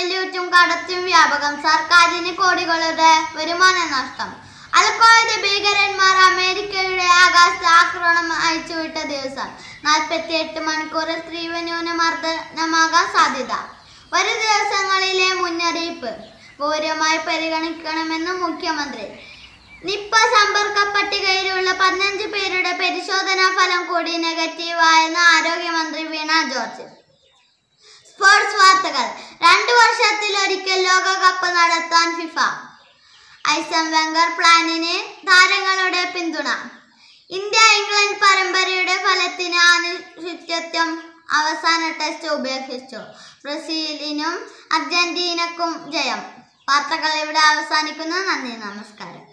ലൂറ്റും കടത്തും വ്യാപകം സർക്കാരിന് കോടികളുടെ വരുമാന നഷ്ടം അൽഖ്വായ്ദ ഭീകരന്മാർ അമേരിക്കയുടെ ആകാശ ആക്രമണം അയച്ചുവിട്ട ദിവസം നാൽപ്പത്തിയെട്ട് മണിക്കൂറിൽ തീവ്ര ന്യൂനമർദ്ദനമാകാൻ സാധ്യത വരും ദിവസങ്ങളിലെ മുന്നറിയിപ്പ് ഗൗരവമായി പരിഗണിക്കണമെന്ന് മുഖ്യമന്ത്രി നിപ്പ സമ്പർക്ക പട്ടികയിലുള്ള പതിനഞ്ച് പേരുടെ പരിശോധനാ ഫലം കൂടി നെഗറ്റീവായെന്ന് ആരോഗ്യമന്ത്രി വീണ ജോർജ് സ്പോർട്സ് വാർത്തകൾ രണ്ടു വർഷത്തിലൊരിക്കൽ ലോകകപ്പ് നടത്താൻ ഫിഫ ഐസം വെങ്കർ പ്ലാനിന് താരങ്ങളുടെ പിന്തുണ ഇന്ത്യ ഇംഗ്ലണ്ട് പരമ്പരയുടെ ഫലത്തിന് അനിശ്ചിതത്വം അവസാന ടെസ്റ്റ് ഉപേക്ഷിച്ചു ബ്രസീലിനും അർജന്റീനക്കും ജയം വാർത്തകൾ ഇവിടെ അവസാനിക്കുന്നു നന്ദി നമസ്കാരം